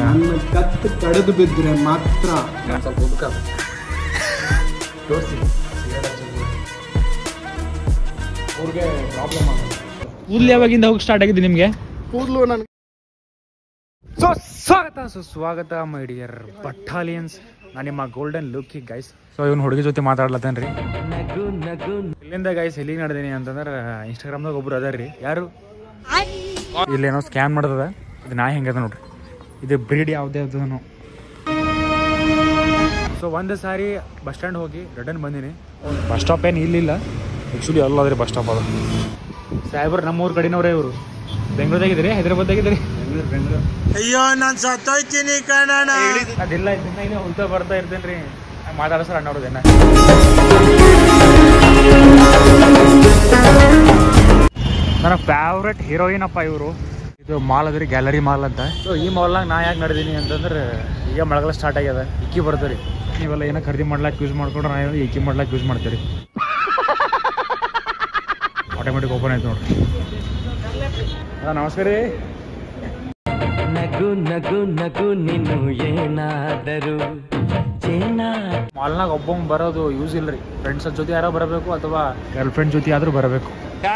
ನನ್ನ ಕತ್ತು ಕಡಿದು ಬಿದ್ದರೆ ಮಾತ್ರ ಸ್ವಲ್ಪ ಉದ್ಕ ತೋರಿಸಿ ಅವ್ರಿಗೆ ಪ್ರಾಬ್ಲಮ್ ಆಗುತ್ತೆ ಕೂದಲು ಯಾವಾಗಿಂದ ಹೋಗಿ ಸ್ಟಾರ್ಟ್ ಆಗಿದೆ ನಿಮಗೆ ಕೂದಲು ನನಗೆ ಸೊ ಸ್ವಾಗತ ಸೊ ಸ್ವಾಗತ ಮೈ ಡಿಯರ್ ಬಟ್ಟಾಲಿಯನ್ಸ್ ನಾನು ನಿಮ್ಮ ಗೋಲ್ಡನ್ ಲುಕ್ಕಿ ಗೈಸ್ ಸೊ ಇವನು ಹುಡುಗಿ ಜೊತೆ ಮಾತಾಡ್ಲತ್ತೇನ್ರಿ ಇಲ್ಲಿಂದ ಗೈಸ್ ಎಲ್ಲಿಗೆ ನಡೆದೀನಿ ಅಂತಂದ್ರೆ ಇನ್ಸ್ಟಾಗ್ರಾಮ್ದಾಗ ಒಬ್ರು ಅದಾರ ರೀ ಯಾರು ಇಲ್ಲೇನೋ ಸ್ಕ್ಯಾನ್ ಮಾಡ್ತದ ಇದು ನಾ ಹೆಂಗದ ನೋಡ್ರಿ ಇದು ಬ್ರೀಡ್ ಯಾವ್ದೇ ಅದನು ಸೊ ಒಂದು ಸಾರಿ ಬಸ್ ಸ್ಟ್ಯಾಂಡ್ ಹೋಗಿ ರಿಟರ್ನ್ ಬಂದೀನಿ ಬಸ್ ಸ್ಟಾಪ್ ಏನು ಇಲ್ಲಿಲ್ಲ ಆ್ಯಕ್ಚುಲಿ ಅಲ್ಲದ್ರಿ ಬಸ್ ಸ್ಟಾಪ್ ಅದು ಸಾಹೇಬ್ರು ನಮ್ಮೂರ ಕಡೆನವ್ರೇ ಇವರು ಬೆಂಗಳೂರಾಗಿದ್ದೀರಿ ಹೈದರಾಬಾದ್ದಾಗಿದ್ದೀರಿ ಬೆಂಗಳೂರು ಬೆಂಗಳೂರು ಅಯ್ಯೋ ನಾನು ಸತ್ತೋಯ್ತೀನಿ ಕಣಣ ಅದಿಲ್ಲ ಇದನ್ನ ಇನ್ನೇ ಉಲ್ಟಾ ಬರ್ತಾ ಇರ್ತೇನೆ ರೀ ಮಾತಾಡ್ಸರ ಅಣ್ಣವ್ರದೇನ ನನ್ನ ಫೇವ್ರೆಟ್ ಹೀರೋಯಿನ್ ಅಪ್ಪ ಇವರು ಇದು ಮಾಲ್ ಅದ್ರಿ ಗ್ಯಾಲರಿ ಮಾಲ್ ಅಂತ ಸೊ ಈ ಮಾಲ್ನಾಗ ನಾ ಯಾಕೆ ನಡೆದೀನಿ ಅಂತಂದ್ರೆ ಈಗ ಮಳೆಗಾಲ ಸ್ಟಾರ್ಟ್ ಆಗ್ಯದ ಇಕ್ಕಿ ಬರ್ತೀರಿ ನೀವೆಲ್ಲ ಏನೋ ಖರೀದಿ ಮಾಡ್ಲಾಕ್ ಯೂಸ್ ಮಾಡ್ಕೊಂಡ್ರೆ ನಾ ಏನೋ ಇಕ್ಕಿ ಮಾಡ್ಲಾಕ್ ಯೂಸ್ ಮಾಡ್ತೀರಿ ಆಟೋಮೆಟಿಕ್ ಓಪನ್ ಆಯ್ತು ನೋಡ್ರಿ ಹಾ, ನಮಸ್ಕಾರ ರೀ ನಗು ನಗು ನಗು ನೀನು ಏನಾದರೂ ಚೇನಾ ಮಾಲ್ನಾಗ ಒಬ್ಬ ಬರೋದು ಯೂಸ್ ಇಲ್ಲ ರೀ ಫ್ರೆಂಡ್ಸ್ ಜೊತೆ ಯಾರೋ ಬರಬೇಕು ಅಥವಾ ಗರ್ಲ್ ಫ್ರೆಂಡ್ ಜೊತೆ ಆದ್ರೂ ಬರಬೇಕು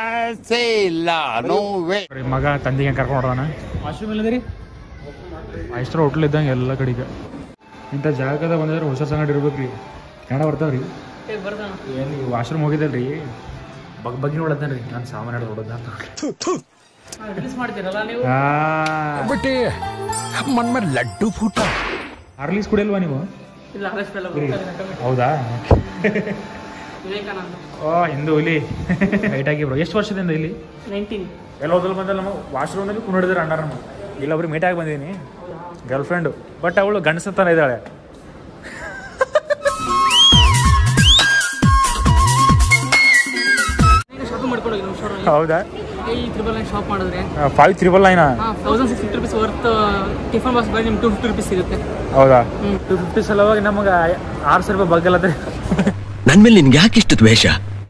ಬರೀ ಮಗ ತಂದೆಗೆ ಕರ್ಕೊಂಡು ಹೊಡೋಣ ವಾಶ್ರೂಮ್ ಇಲ್ಲದ್ರಿ ಮೈಸ್ಟ್ರ ಹೋಟ್ಲ್ ಇದ್ದಂಗೆ ಎಲ್ಲ ಕಡೆಗೆ ಇಂಥ ಜಾಗದಾಗ ಬಂದಿದ್ರೆ ಹೊಸ ಸಂಗಡಿ ಇರ್ಬೇಕು ರೀ ಕನ್ನಡ ಬರ್ತಾವ್ರಿ ಏನು ವಾಶ್ರೂಮ್ ಹೋಗಿದ್ದಲ್ರಿ ಬಗ್ ಬಗ್ಗೆ ನೋಡತ್ತೇನೆ ರೀ ನಾನು ಸಾಮಾನ್ಯ ಹಿಡ್ದು ಹೊಡೋದ मन में लड्डू फूटा ಹಾರ್ಲಿಸ್ ಕುಡಿಯಲ್ವಾ ನೀವು ಹೌದಾ ಓ ಹಿಂದೂ ಇಲ್ಲಿ ಹೈಟ್ ಆಗಿ ಬ್ರೋ ಎಷ್ಟು ವರ್ಷದಿಂದ ಇಲ್ಲಿ ಎಲ್ಲ ಹೋದಲ್ಲಿ ಬಂದಲ್ಲ ನಮ್ಮ ವಾಶ್ರೂಮ್ನಲ್ಲಿ ಕುಣಿಡಿದ್ರೆ ಅಣ್ಣ ನಮ್ಮ ಇಲ್ಲೊಬ್ರು ಮೀಟ್ ಆಗಿ ಬಂದೀನಿ ಗರ್ಲ್ ಫ್ರೆಂಡು ಬಟ್ ಅವಳು ಗಂಡಸತನ ಇದ್ದಾಳೆ ಶಾಪಿಂಗ್ ಮಾಡ್ಕೊಂಡು ಹೋಗಿ ನಮ್ಮ ಶೋರೂಮ್ ಹೌದಾ ಈ ತ್ರಿಬಲ್ ನೈನ್ ಶಾಪ್ ಮಾಡಿದ್ರೆ ಫೈವ್ ತ್ರಿಬಲ್ ನೈನಾ ಹಾಂ thousand six fifty rupees worth tiffin box ಬರೀ ನಿಮ್ಗೆ ಟೂ ಫಿಫ್ಟಿ ರುಪೀಸ್ ಸಿಗುತ್ತೆ ಹೌದಾ ಟೂ ಫಿಫ್ಟಿ ಸಲುವಾಗಿ ನಮಗೆ ಆರು ಸಾವಿರ ರೂಪಾಯಿ ಬಗ್ಗಲ್ಲದ್ರಿ ನನ್ ಮೇಲೆ ನಿನ್ಗೆ ಯಾಕೆ ಇಷ್ಟು ದ್ವೇಷ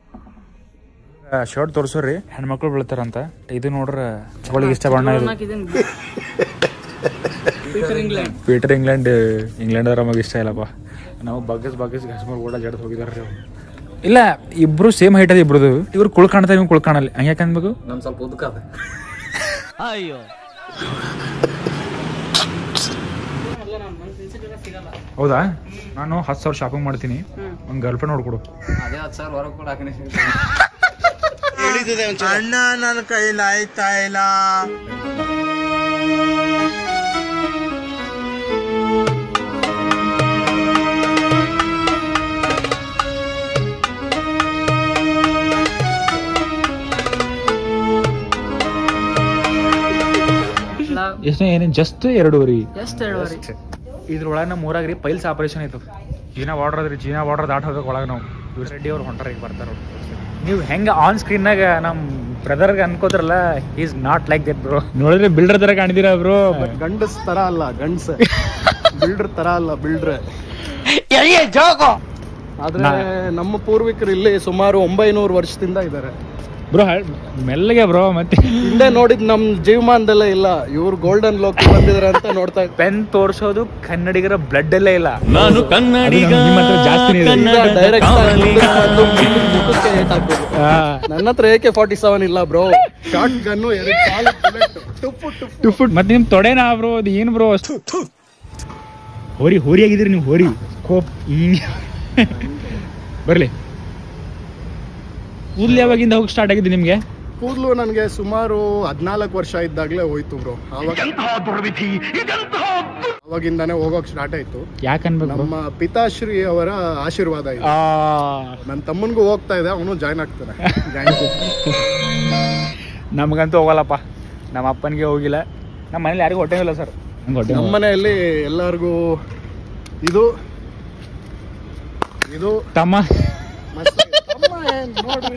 ಶರ್ಟ್ ತೋರಿಸೋರಿ ಹೆಣ್ಮಕ್ಳು ಬೀಳ್ತಾರಂತ ಇದು ನೋಡ್ರ ಅವಳಿಗೆ ಇಷ್ಟ ಬಣ್ಣ ಇದು ಹಾಕಿದ್ದೇನೆ Peter England Peter England England ಅವ್ರ ನಮಗೆ ಇಷ್ಟ ಇಲ್ಲಪ್ಪ ನಾವು ಬಗ್ಗಸ್ ಬಗ್ಗಸ್ ಹಸ್ಮರ್ ಕೂಡ ಜಡ್ ಹೋಗಿದಾರೆ ಅವ್ರು ಇಲ್ಲ ಇಬ್ರು ಸೇಮ್ ಹೈಟ್ ಅದ ಇಬ್ರದು ಇವ್ರು ಕುಳ್ ಕಾಣ್ತಾ ಇವ್ ಕುಳ್ ಕಾಣಲ್ಲ ಹಂಗ್ಯಾಕೆ ಅನ್ಬೇಕು ನಮ್ ಸ್ವಲ್ಪ ಉದ್ಕ ಅದ ಅಯ್ಯೋ ಅಲ್ಲ ನಾನು ನನ್ನ ಫ್ರೆಂಡ್ಸ್ ಸಿಗಲ್ಲ ಹೌದಾ ನಾನು ಹತ್ತು ಸಾವಿರ ಶಾಪಿಂಗ್ ಮಾಡ್ತೀನಿ ಒಂದು ಗರ್ಲ್ ಫ್ರೆಂಡ್ ನೋಡ್ಕೊಡು ಅದೇ ಹತ್ತು ಸಾವಿರ ಹೊರಗೆ ಕೂಡ ಹಾಕಣೆ ಅಣ್ಣ ನನ್ನ ಕೈಲಿ ಆಯ್ತಾ ಇಲ್ಲ ಎಷ್ಟು ಏನೇನು ಜಸ್ಟ್ ಎರಡೂವರೆ ಎಷ್ಟು ಹೇಳುವರಿ ಇದ್ರೊಳಗೆ ನಮ್ಮ ಊರಾಗ ರೀ ಪೈಲ್ಸ್ ಆಪರೇಷನ್ ಆಯ್ತು ಚೀನಾ ಬಾರ್ಡರ್ ಅದ್ರಿ ಚೀನಾ ಬಾರ್ಡರ್ ದಾಟ್ ಹೋಗ್ಬೇಕು ಒಳಗೆ ನಾವು ಇವ್ರು ರೆಡ್ಡಿ ಅವ್ರು ಹೊಂಟಾರ ಈಗ ಬರ್ತಾರ ನೀವು ಹೆಂಗೆ ಆನ್ ಸ್ಕ್ರೀನ್ನಾಗ ನಮ್ಮ ಬ್ರದರ್ಗೆ ಅನ್ಕೋದ್ರಲ್ಲ is not like that bro ನೋಡಿದ್ರೆ ಬಿಲ್ಡರ್ ತರ ಕಾಣಿದೀರಾ ಬ್ರೋ ಗಂಡಸ್ ತರ ಅಲ್ಲ ಗಂಡ್ಸ ಬಿಲ್ಡ್ರ್ ತರ ಅಲ್ಲ ಬಿಲ್ಡ್ರೆ ಆದ್ರೆ ನಮ್ಮ ಪೂರ್ವಿಕರು ಇಲ್ಲಿ ಸುಮಾರು ಒಂಬೈನೂರು ವರ್ಷದಿಂದ ಇದ್ದಾರೆ ಬ್ರೋ ಮೆಲ್ಲಗೆ ಬ್ರೋ ಮತ್ತೆ ಹಿಂದೆ ನೋಡಿದ್ ನಮ್ ಜೀವಮಾನದಲ್ಲೇ ಇಲ್ಲ ಇವ್ರು ಗೋಲ್ಡನ್ ಲೋಕ್ ಬಂದಿದ್ರ ಅಂತ ನೋಡ್ತಾ ಇದ್ದೆ ಪೆನ್ ತೋರ್ಸೋದು ಕನ್ನಡಿಗರ ಬ್ಲಡ್ ಅಲ್ಲೇ ಇಲ್ಲ ನಾನು ಕನ್ನಡಿಗ ಅದು ನಿಮ್ಮ ಹತ್ರ ಜಾಸ್ತಿನೇ ಇದೆ. ಡೈರೆಕ್ಟ್ ನನ್ನ ಹತ್ರ ಏಕೆ ಫಾರ್ಟಿ ಸೆವೆನ್ ಇಲ್ಲ ಬ್ರೋ ಶಾರ್ಟ್ ಗನ್ನು ಟುಪ್ಪು ಟುಪ್ಪು ಮತ್ತೆ ನಿಮ್ ತೊಡೆನಾ ಬ್ರೋ ಅದು ಏನು ಬ್ರೋ ಹೋರಿ ಹೋರಿ ಆಗಿದ್ರಿ ನೀವು ಹೋರಿ ಕೋಪ್ ಹಿಂಗ್ ಬರ್ಲಿ ಕೂದಲು ಯಾವಾಗಿಂದ ಹೋಗಿ ಸ್ಟಾರ್ಟ್ ಆಗಿದೆ ನಿಮ್ಗೆ ಕೂದಲು ನನಗೆ ಸುಮಾರು ಹದಿನಾಲ್ಕು ವರ್ಷ ಇದ್ದಾಗಲೇ ಹೋಯ್ತು ಬ್ರೋ ಆವಾಗ ಅವಾಗಿಂದಾನೇ ಹೋಗೋಕ್ ಸ್ಟಾರ್ಟ್ ಆಯ್ತು ಯಾಕನ್ಬೇಕು ನಮ್ಮ ಪಿತಾಶ್ರೀ ಅವರ ಆಶೀರ್ವಾದ ಇದೆ ಆ ನನ್ನ ತಮ್ಮನ್ಗೂ ಹೋಗ್ತಾ ಇದೆ ಅವನು ಜಾಯ್ನ್ ಆಗ್ತಾನೆ ನಮಗಂತೂ ಹೋಗಲ್ಲಪ್ಪ ನಮ್ಮ ಅಪ್ಪನಿಗೆ ಹೋಗಿಲ್ಲ ನಮ್ಮ ಮನೇಲಿ ಯಾರಿಗೂ ಹೊಟ್ಟೆ ಇಲ್ಲ ಸರ್ ನಂಗೆ ಹೊಟ್ಟೆ ನಮ್ಮ ಮನೆಯಲ್ಲಿ ಎಲ್ಲರಿಗೂ ಇದು ಇದು ತಮ್ಮ ಮತ್ತೆ ತಮ್ಮ ಏನ್ ನೋಡ್ರಿ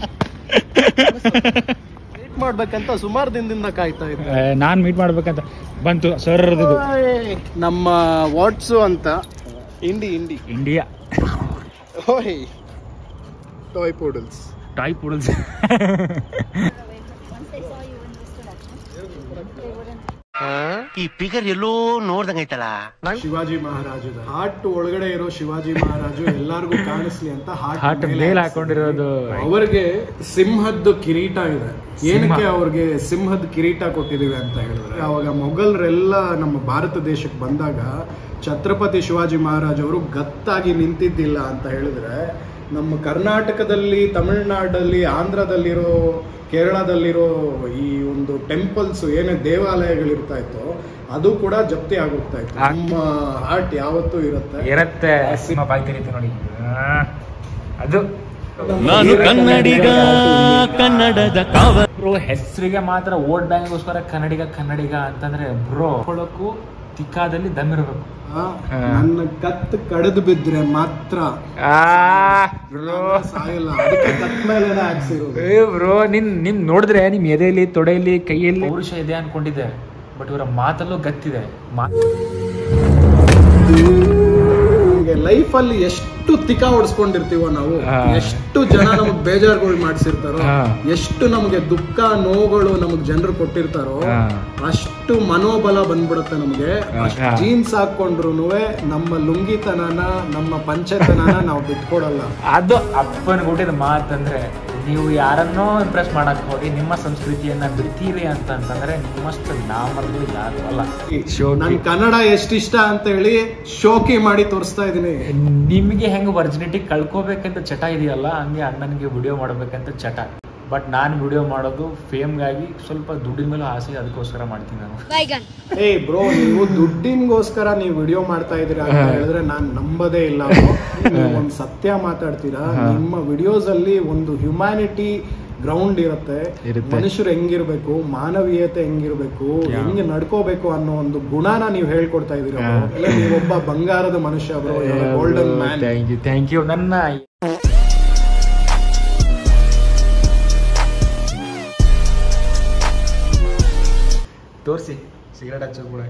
ಮೀಟ್ ಮಾಡ್ಬೇಕಂತ ಸುಮಾರು ದಿನದಿಂದ ಕಾಯ್ತಾ ಇದ್ದೆ ನಾನು ಮೀಟ್ ಮಾಡ್ಬೇಕಂತ ಬಂತು ಸರ್ ಇದು ಓಯ್, ನಮ್ಮ ವಾಟ್ಸು ಅಂತ ಇಂಡಿ ಇಂಡಿ ಇಂಡಿಯಾ ಓಯ್ toy poodles toy poodles Once they saw you in this production, they wouldn't ಈ ಫಿಗರ್ ಎಲ್ಲೋ ನೋಡ್ದಂಗೈತಲ್ಲ ಶಿವಾಜಿ ಮಹಾರಾಜದ ಹಾರ್ಟ್ ಒಳಗಡೆ ಇರೋ ಶಿವಾಜಿ ಮಹಾರಾಜು ಎಲ್ಲಾರ್ಗೂ ಕಾಣಿಸ್ಲಿ ಅಂತ ಹಾಟ್ ಹಾರ್ಟ್ ಮೇಲ್ ಹಾಕೊಂಡಿರೋದು ಅವರಿಗೆ ಸಿಂಹದ್ದು ಕಿರೀಟ ಇದೆ ಏನಕ್ಕೆ ಅವ್ರಿಗೆ ಸಿಂಹದ ಕಿರೀಟ ಕೊಟ್ಟಿದೀವಿ ಅಂತ ಹೇಳಿದ್ರೆ ಅವಾಗ ಮೊಘಲರೆಲ್ಲ ನಮ್ಮ ಭಾರತ ದೇಶಕ್ಕೆ ಬಂದಾಗ ಛತ್ರಪತಿ ಶಿವಾಜಿ ಮಹಾರಾಜ್ ಅವರು ಗತ್ತಾಗಿ ನಿಂತಿದ್ದಿಲ್ಲ ಅಂತ ಹೇಳಿದ್ರೆ ನಮ್ಮ ಕರ್ನಾಟಕದಲ್ಲಿ ತಮಿಳುನಾಡಲ್ಲಿ ಆಂಧ್ರದಲ್ಲಿರೋ ಕೇರಳದಲ್ಲಿರೋ ಈ ಒಂದು ಟೆಂಪಲ್ಸ್ ಏನೇ ದೇವಾಲಯಗಳಿರ್ತಾ ಇತ್ತು ಅದು ಕೂಡ ಜಪ್ತಿ ಆಗೋಗ್ತಾ ಇತ್ತು ನಮ್ಮ ಹಾರ್ಟ್ ಯಾವತ್ತೂ ಇರುತ್ತೆ ಇರತ್ತೆ ಸಿಂಹ ಬಾಯಿ ತೆರೀತು ನೋಡಿ ಆ, ಅದು ನಾನು ಕನ್ನಡಿಗ ಕನ್ನಡದ ಕಾವ ಬ್ರೋ ಹೆಸರಿಗೆ ಮಾತ್ರ ವೋಟ್ ಬ್ಯಾಂಕ್ಗೋಸ್ಕರ ಕನ್ನಡಿಗ ಕನ್ನಡಿಗ ಅಂತಂದ್ರೆ ಬ್ರೋ ಕೊಳಕ್ಕೂ ತಿಕ್ಕಾದಲ್ಲಿ ದಮ್ ಇರಬೇಕು ಆ, ನನ್ನ ಕತ್ ಕಡಿದು ಬಿದ್ರೆ ಮಾತ್ರ ಬ್ರೋ ಸಾಯಲ್ಲ ಅದಕ್ಕೆ ಕತ್ ಮೇಲೆ ಹಾಕ್ಸಿರೋದು ಏ ಬ್ರೋ ನಿನ್ ನಿಮ್ ನೋಡಿದ್ರೆ ನಿಮ್ ಎದೆಯಲ್ಲಿ ತೊಡೆಯಲ್ಲಿ ಕೈಯಲ್ಲಿ ಪೌರುಷ ಇದೆ ಅನ್ಕೊಂಡಿದ್ದೆ ಬಟ್ ಇವರ ಮಾತಲ್ಲೂ ಗತ್ತಿದೆ ಮಾ- ನಮ್ಗೆ ಲೈಫ್ ಅಲ್ಲಿ ಎಷ್ಟು ತಿಕ ಹೊಡ್ಸ್ಕೊಂಡಿರ್ತೀವೋ ನಾವು ಹಾ. ಎಷ್ಟು ಜನ ನಮಗ್ ಬೇಜಾರುಗಳು ಮಾಡ್ಸಿರ್ತಾರೋ ಹಾ. ಎಷ್ಟು ನಮ್ಗೆ ದುಃಖ ನೋವುಗಳು ನಮಗ್ ಜನರು ಕೊಟ್ಟಿರ್ತಾರೋ ಹಾ. ಅಷ್ಟು ಮನೋಬಲ ಬಂದ್ಬಿಡುತ್ತೆ ನಮ್ಗೆ ಹಾ. ಜೀನ್ಸ್ ಹಾಕೊಂಡ್ರು ನಮ್ಮ ಲುಂಗಿತನನ ನಮ್ಮ ಪಂಚತನನ ನಾವು ಬಿಟ್ಕೊಡಲ್ಲ ಅದು ಅಪ್ಪನ ಹುಟ್ಟಿದ ಮಾತಂದ್ರೆ ನೀವು ಯಾರನ್ನೋ ಇಂಪ್ರೆಸ್ ಮಾಡಕ್ ಹೋಗಿ ನಿಮ್ಮ ಸಂಸ್ಕೃತಿಯನ್ನ ಬಿಡ್ತೀರಿ ಅಂತಂತಂದ್ರೆ ನಿಮ್ಮಷ್ಟು ನಾಮಲ್ಲೂ ಯಾರು ಅಲ್ಲ ಶೋಕಿ. ನನ್ ಕನ್ನಡ ಎಷ್ಟಿಷ್ಟ ಅಂತ ಹೇಳಿ ಶೋಕಿ ಮಾಡಿ ತೋರಿಸ್ತಾ ಇದೀನಿ ನಿಮಗೆ ಹೆಂಗ್ ವರ್ಜಿನಿಟಿ ಕಳ್ಕೋಬೇಕಂತ ಚಟ ಇದೆಯಲ್ಲ ಹಂಗೆ ಅಣ್ಣನಿಗೆ ವಿಡಿಯೋ ಮಾಡ್ಬೇಕಂತ ಚಟ ಬಟ್ ನಾನು ವಿಡಿಯೋ ಮಾಡೋದು ಫೇಮ್ಗಾಗಿ ಸ್ವಲ್ಪ ದುಡ್ಡಿನ ಮೇಲೂ ಆಸೆ ಅದಕ್ಕೋಸ್ಕರ ಮಾಡ್ತೀನಿ ನಾನು ಏ ಬ್ರೋ ನೀವು ದುಡ್ಡಿನ್ಗೋಸ್ಕರ ನೀವು ವಿಡಿಯೋ ಮಾಡ್ತಾ ಇದೀರಾ ಅಂತ ಹೇಳಿದ್ರೆ ನಾನ್ ನಂಬದೇ ಇಲ್ಲ bro. ನೀವು ಒಂದ್ ಸತ್ಯ ಮಾತಾಡ್ತೀರಾ ನಿಮ್ಮ ವಿಡಿಯೋಸ್ ಅಲ್ಲಿ ಒಂದು ಹ್ಯುಮ್ಯಾನಿಟಿ ಗ್ರೌಂಡ್ ಇರುತ್ತೆ ಇರುತ್ತೆ. ಮನುಷ್ಯರು ಹೆಂಗಿರ್ಬೇಕು ಮಾನವೀಯತೆ ಹೆಂಗಿರ್ಬೇಕು ಹೆಂಗ್ ನಡ್ಕೋಬೇಕು ಅನ್ನೋ ಒಂದು ಗುಣನ ನೀವು ಹೇಳ್ಕೊಡ್ತಾ ಇದೀರಾ bro. ಇಲ್ಲ ನೀವೊಬ್ಬ ಬಂಗಾರದ ಮನುಷ್ಯ bro golden man thank you thank you ನನ್ನ ತೋರಿಸಿ ಸಿಗರೇಟ್ ಹಚ್ಚೋಕ್ ಕೂಡ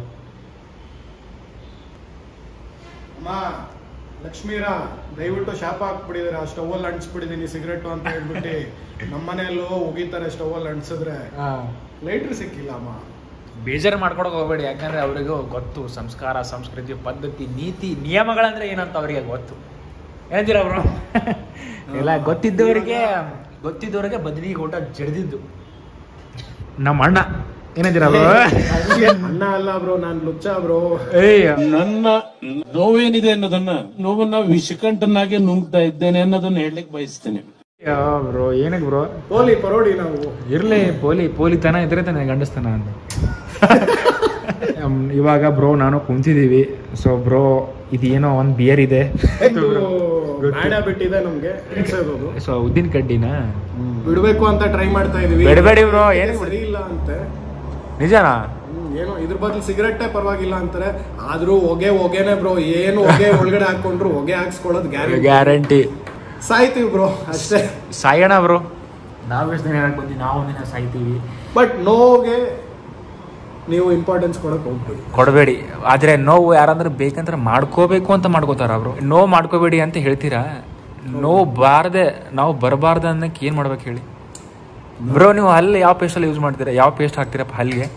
ಅಮ್ಮ ಲಕ್ಷ್ಮೀರ ದಯವಿಟ್ಟು ಶಾಪ ಹಾಕ್ಬಿಟ್ಟಿದಾರೆ ಆ ಸ್ಟವ್ ಅಲ್ಲಿ ಅಂಟಿಸ್ಬಿಟ್ಟಿದೀನಿ ಸಿಗರೇಟ್ ಅಂತ ಹೇಳ್ಬಿಟ್ಟು ನಮ್ಮನೆಯಲ್ಲೂ ಉಗಿತಾರೆ ಸ್ಟವ್ ಅಲ್ಲಿ ಅಂಟಿಸಿದ್ರೆ ಲೈಟ್ರ್ ಸಿಕ್ಕಿಲ್ಲ ಅಮ್ಮ ಬೇಜಾರು ಮಾಡ್ಕೊಳಕ್ ಹೋಗ್ಬೇಡಿ ಯಾಕಂದ್ರೆ ಅವರಿಗೂ ಗೊತ್ತು ಸಂಸ್ಕಾರ ಸಂಸ್ಕೃತಿ ಪದ್ಧತಿ ನೀತಿ ನಿಯಮಗಳಂದ್ರೆ ಏನಂತ ಅವರಿಗೆ ಗೊತ್ತು ಏನಂತೀರ ಅವರು ಎಲ್ಲ ಗೊತ್ತಿದ್ದವರಿಗೆ ಗೊತ್ತಿದ್ದವರಿಗೆ ಬದಲಿಗೆ ಊಟ ಜಡ್ದಿದ್ದು ನಮ್ಮ ಅಣ್ಣ ಏನಂತೀರ ಅಣ್ಣ ಅಲ್ಲ ಬ್ರೋ ನಾನ್ ಲುಚ್ಚ ಬ್ರೋ ಏಯ್ ನನ್ನ ನೋವೇನಿದೆ ಅನ್ನೋದನ್ನ ನೋವನ್ನ ವಿಷಕಂಠನಾಗೆ ನುಂಗ್ತಾ ಇದ್ದೇನೆ ಅನ್ನೋದನ್ನ ಹೇಳಲಿಕ್ಕೆ ಬಯಸ್ತೇನೆ ಬ್ರೋ ಏನಕ್ಕೆ ಬ್ರೋ ಪೋಲಿ ಪರೋಡಿ ನಾವು ಇರ್ಲಿ ಪೋಲಿ ಪೋಲಿತನ ಇದ್ರೆ ತಾನೆ ಗಂಡಸ್ತನ ಅಂತ ಹ್ಮ್, ಇವಾಗ ಬ್ರೋ ನಾನು ಕುಂತಿದೀವಿ ಸೊ ಬ್ರೋ ಇದೇನೋ ಒಂದ್ ಬಿಯರ್ ಇದೆ ಬ್ಯಾಡ ಬಿಟ್ಟಿದೆ ನಮ್ಗೆ ಇಡ್ಸೋದು ಸೊ ಉದ್ದಿನ ಕಡ್ಡಿನ ಬಿಡ್ಬೇಕು ಅಂತ ಟ್ರೈ ಮಾಡ್ತಾ ಇದೀವಿ ಬಿಡ್ಬೇಡಿ bro, ಏನಕ್ಕೆ ಸರಿ ಇಲ್ಲ ಅಂತೆ ನಿಜನಾ ಹ್ಮ್, ಏನೋ ಇದ್ರ ಬದಲು ಸಿಗರೆಟ್ಟೇ ಪರವಾಗಿಲ್ಲ ಅಂತಾರೆ ಆದ್ರೂ ಹೊಗೆ ಹೊಗೆನೆ ಬ್ರೋ ಏನು ಹೊಗೆ ಒಳಗಡೆ ಹಾಕೊಂಡ್ರು ಹೊಗೆ ಹಾಕ್ಸ್ಕೊಳ್ಳೋದು ಗ್ಯಾರಂಟಿ ಗ್ಯಾರಂಟಿ ಸಾಯ್ತೀವಿ ಬ್ರೋ ಅಷ್ಟೇ ಸಾಯೋಣ ಬ್ರೋ ನಾವು ಎಷ್ಟು ದಿನ ಹೇಳಕ್ ಬಂದಿ ನಾವು ಒಂದಿನ ಸಾಯ್ತೀವಿ ಬಟ್ ನೋಗೆ ನೀವು ಇಂಪಾರ್ಟೆನ್ಸ್ ಕೊಡಕ್ ಹೋಗ್ಬೇಡಿ ಕೊಡಬೇಡಿ ಆದ್ರೆ ನೋವು ಯಾರಂದ್ರೆ ಬೇಕಂದ್ರೆ ಮಾಡ್ಕೋಬೇಕು ಅಂತ ಮಾಡ್ಕೋತಾರ ಅವರು ನೋವು ಮಾಡ್ಕೋಬೇಡಿ ಅಂತ ಹೇಳ್ತೀರಾ ನೋವು ಬಾರದೆ ನಾವು ಬರಬಾರ್ದು ಅನ್ನಕ್ಕೆ ಏನ್ ಮಾಡ್ಬೇಕು ಹೇಳಿ ಬ್ರೋ ನೀವು ಹಲ್ಲು ಯಾವ ಪೇಸ್ಟ್ ಯೂಸ್ ಮಾಡ್ತೀರಾ ಯಾವ ಪೇಸ್ಟ್ ಹಾಕ್ತೀರಪ್ಪ ಹಲ್ಲಿಗೆ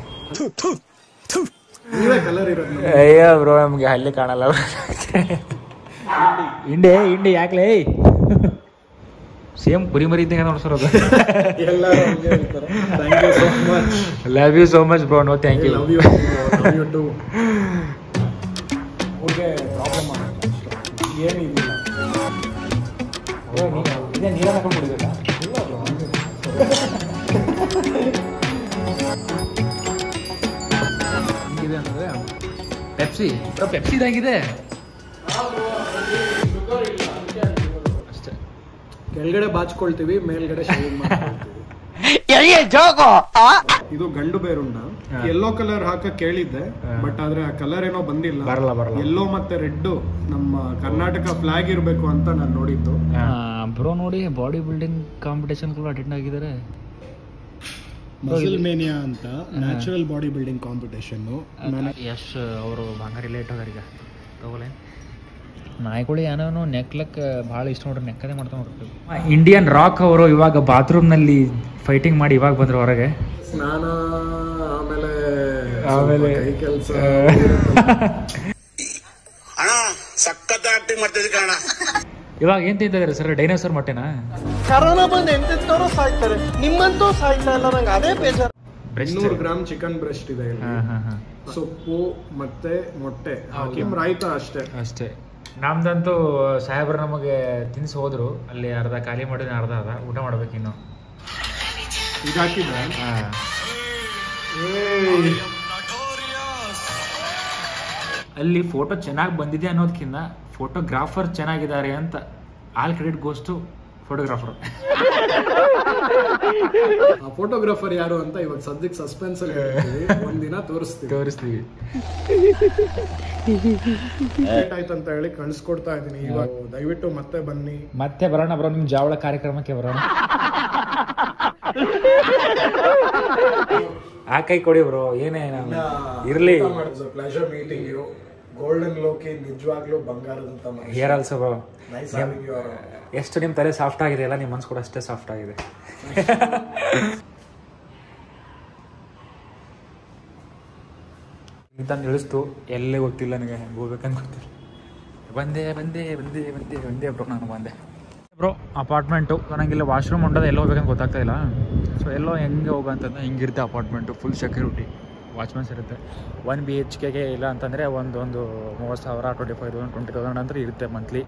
ನೀವೇ ಕಲರ್ ಇರೋದು ನಮ್ಗೆ. ಅಯ್ಯೋ ಬ್ರೋ ನಮ್ಗೆ ಹಲ್ಲಿ ಕಾಣಲ್ಲ ಇಂಡೆ ಇಂಡೆ ಯಾಕ್ಲೇ ಸೇಮ್ ಕುರಿ ಮರಿ ಇದ್ದಂಗೆ ನೋಡ್ಸೋದು ಎಲ್ಲರೂ ಹಂಗೆ ಹೇಳ್ತಾರೆ thank you so much love you so much bro no thank you love you love you too okay problem ಆಗುತ್ತೆ ಏನಿಲ್ಲ ಇದೇ ನೀರ ಹಾಕೊಂಡ್ಬಿಡಿದಲ್ಲ ಹೆಂಗಿದೆ ಅಂದ್ರೆ ಪೆಪ್ಸಿ ಪೆಪ್ಸಿ ಇದಾಗಿದೆ ಅಷ್ಟೇ ಕೆಳಗಡೆ ಬಾಚ್ಕೊಳ್ತೀವಿ ಮೇಲ್ಗಡೆ ಶೇವಿಂಗ್ ಮಾಡ್ಕೊಳ್ತೀವಿ ಇದು ಗಂಡು ಬೇರುಂಡ ಹಾ. ಯೆಲ್ಲೋ ಕಲರ್ ಹಾಕಕ್ ಕೇಳಿದ್ದೆ ಹಾ. ಬಟ್ ಆದ್ರೆ ಆ ಕಲರ್ ಏನೋ ಬಂದಿಲ್ಲ ಬರಲ್ಲ, ಬರಲ್ಲ. ಯೆಲ್ಲೋ ಮತ್ತೆ ರೆಡ್ ನಮ್ಮ ಕರ್ನಾಟಕ ಫ್ಲಾಗ್ ಇರಬೇಕು ಅಂತ ನಾನು ನೋಡಿದ್ದು ಬ್ರೋ ನೋಡಿ ಬಾಡಿ ಬಿಲ್ಡಿಂಗ್ ಕಾಂಪಿಟೇಷನ್ ಕೂಡ ಅಟೆಂಡ್ ಆಗಿದ್ದಾರೆ ಮಸಲ್ ಮೇನಿಯಾ ಅಂತ natural body building competition Yash ಅವರು ಬಂಗಾರ ಲೇಟ್ ಹೋದಾರ ಈಗ ತಗೋಲೆ ನಾಯಿಗಳು ಏನೋ ನೆಕ್ಲಕ್ ಭಾಳ ಇಷ್ಟ ನೋಡ್ರಿ ನೆಕ್ಕದೆ ಮಾಡ್ತಾ ನೋಡ್ರಿ ಇಂಡಿಯನ್ ರಾಕ್ ಅವರು ಇವಾಗ ಬಾತ್ರೂಮ್ನಲ್ಲಿ ಫೈಟಿಂಗ್ ಮಾಡಿ ಇವಾಗ ಬಂದ್ರು ಹೊರಗೆ ಸ್ನಾನ ಆಮೇಲೆ ಆಮೇಲೆ ಕೈ ಕೆಲಸ ಅಣ್ಣ ಸಖತ್ ಆಕ್ಟಿಂಗ್ ಮಾಡ್ತಿದ್ದೆ ಕಣ ಇವಾಗ ಏನ್ ತಿಂತಿದ್ದಾರೆ ಸರ್ ಡೈನೋಸರ್ ಮೊಟ್ಟೆನಾ ಕರೋನಾ ಬಂದು ಎಂತೆಂತವ್ರು ಸಾಯ್ತಾರೆ ನಿಮ್ಮಂತೂ ಸಾಯ್ತಾ ಇಲ್ಲ ನಂಗೆ ಅದೇ ಬೇಜಾರು ಬ್ರೆಸ್ಟ್ ಇನ್ನೂರು ಗ್ರಾಮ್ ಚಿಕನ್ ಬ್ರೆಸ್ಟ್ ಇದೆ ಇಲ್ಲಿ ಹಾ ಹಾ ಹಾ ಸೊಪ್ಪು ಮತ್ತೆ ಮೊಟ್ಟೆ ಹಾಕಿ ರಾಯ್ತ ಅಷ್ಟೇ ಅಷ್ಟೇ ನಮ್ದಂತೂ ಸಾಹೇಬ್ರು ನಮಗೆ ತಿನ್ಸಿ ಹೋದ್ರು ಅಲ್ಲಿ ಅರ್ಧ ಖಾಲಿ ಮಾಡಿದ್ರೆ ಅರ್ಧ ಅರ್ಧ ಊಟ ಮಾಡ್ಬೇಕು ಇನ್ನು ಇದು ಹಾಕಿದ್ರೆ ಅಲ್ಲಿ ಫೋಟೋ ಚೆನ್ನಾಗಿ ಬಂದಿದೆ ಅನ್ನೋದಕ್ಕಿಂತ ಫೋಟೋಗ್ರಾಫರ್ ಚೆನ್ನಾಗಿದ್ದಾರೆ ಅಂತ ಆಲ್ ಕ್ರೆಡಿಟ್ ಗೋಸ್ಟು ಫೋಟೋಗ್ರಾಫರ್ ಆ ಫೋಟೋಗ್ರಾಫರ್ ಯಾರು ಅಂತ ಇವಾಗ ಸದ್ಯಕ್ಕೆ ಸಸ್ಪೆನ್ಸ್ ಅಲ್ಲಿ ಇಟ್ಟಿದ್ದೀವಿ. ಒಂದಿನ ತೋರಿಸ್ತೀವಿ ತೋರಿಸ್ತೀವಿ ಲೇಟ್ ಆಯ್ತು ಅಂತ ಹೇಳಿ ಕಳ್ಸ್ಕೊಡ್ತಾ ಇದೀನಿ ಇವಾಗ ದಯವಿಟ್ಟು ಮತ್ತೆ ಬನ್ನಿ ಮತ್ತೆ ಬರೋಣ ಬ್ರೋ ನಿಮ್ ಜಾವಳ ಕಾರ್ಯಕ್ರಮಕ್ಕೆ ಬರೋಣ ಆ ಕೈ ಕೊಡಿ ಬ್ರೋ ಏನೇ ನಾನು ಇರ್ಲಿ ಪ್ಲೆಷರ್ ಮೀಟಿಂಗ್ ಯು ಗೋಲ್ಡನ್ ಲೋಕಿ ನಿಜವಾಗ್ಲೂ ಬಂಗಾರದಂತ hair also bro nice having you ಎಷ್ಟು ನಿಮ್ಮ ತಲೆ ಸಾಫ್ಟ್ ಆಗಿದೆ ಅಲ್ಲ ನಿಮ್ಮ ಮನ್ಸು ಕೂಡ ಅಷ್ಟೇ ಸಾಫ್ಟ್ ಆಗಿದೆ ತಂದು ಇಳಿಸ್ತು ಎಲ್ಲೇ ಗೊತ್ತಿಲ್ಲ ನನಗೆ ಹೋಗ್ಬೇಕಂತ ಗೊತ್ತಿಲ್ಲ ಬಂದೆ ಬಂದೆ ಬಂದೆ ಬಂದೆ ಬಂದೆ ಬ್ರೋ ನಾನು ಬಂದೆ ಬ್ರೋ ಅಪಾರ್ಟ್ಮೆಂಟು ನನಗಿಲ್ಲ ವಾಶ್ರೂಮ್ ಹೊಂಡೋದು ಎಲ್ಲ ಹೋಗ್ಬೇಕಂತ ಗೊತ್ತಾಗ್ತಾ ಇಲ್ಲ ಸೊ ಎಲ್ಲೋ ಹೆಂಗೆ ಹೋಗೋಂತಂದ್ರೆ ಹಿಂಗಿರುತ್ತೆ ಅಪಾರ್ಟ್ಮೆಂಟು ಫುಲ್ ಸೆಕ್ಯೂರಿಟಿ ವಾಚ್ಮನ್ಸ್ ಇರುತ್ತೆ ಒನ್ ಬಿ ಎಚ್ ಕೆಗೆ ಇಲ್ಲ ಅಂತಂದರೆ ಒಂದು ಒಂದು ಮೂವತ್ತು ಸಾವಿರ twenty five thousand twenty thousand ಅಂದ್ರೆ ಇರುತ್ತೆ ಮಂತ್ಲಿ